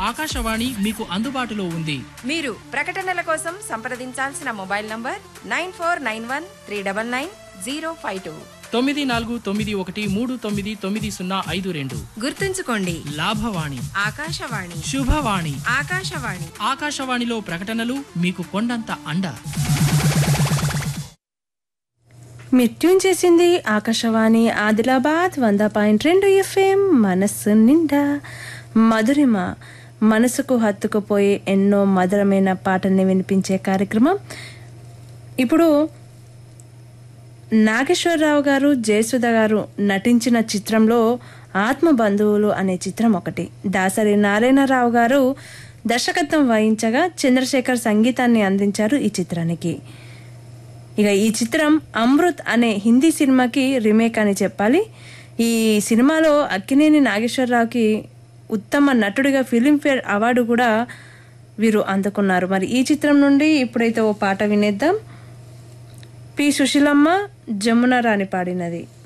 ఆకాశవాణి మీకు అందుబాటులో ఉంది మీరు ప్రకటనల కోసం సంప్రదించాల్సిన mobile number nine four nine one three double nine zero five two తొమ్మిది నాలుగు తొమ్మిది ఒకటి మూడు తొమ్మిది తొమ్మిది సున్నా ఐదు రెండు గుర్తుంచుకోండి లాభవాణి ఆకాశవాణి శుభవాణి ఆకాశవాణి ఆకాశవాణిలో ప్రకటనలు మీకు కొండంత అండ మీరు ట్యూన్ చేసింది ఆకాశవాణి ఆదిలాబాద్ వంద పాయింట్ రెండు ఎఫ్ఎం మనస్సు నిండా మధురిమ మనసుకు హత్తుకుపోయే ఎన్నో మధురమైన పాటల్ని వినిపించే కార్యక్రమం ఇప్పుడు నాగేశ్వరరావు గారు జయసుధ గారు నటించిన చిత్రంలో ఆత్మ బంధువులు అనే చిత్రం ఒకటి దాసరి నారాయణరావు గారు దర్శకత్వం వహించగా చంద్రశేఖర్ సంగీతాన్ని అందించారు ఈ చిత్రానికి ఇక ఈ చిత్రం అమృత్ అనే హిందీ సినిమాకి రీమేక్ అని చెప్పాలి ఈ సినిమాలో అక్కినేని నాగేశ్వరరావుకి ఉత్తమ నటుడిగా ఫిలింఫేర్ అవార్డు కూడా వీరు అందుకున్నారు మరి ఈ చిత్రం నుండి ఇప్పుడైతే ఓ పాట వినేద్దాం పి సుశీలమ్మ జమున రాణి పాడినది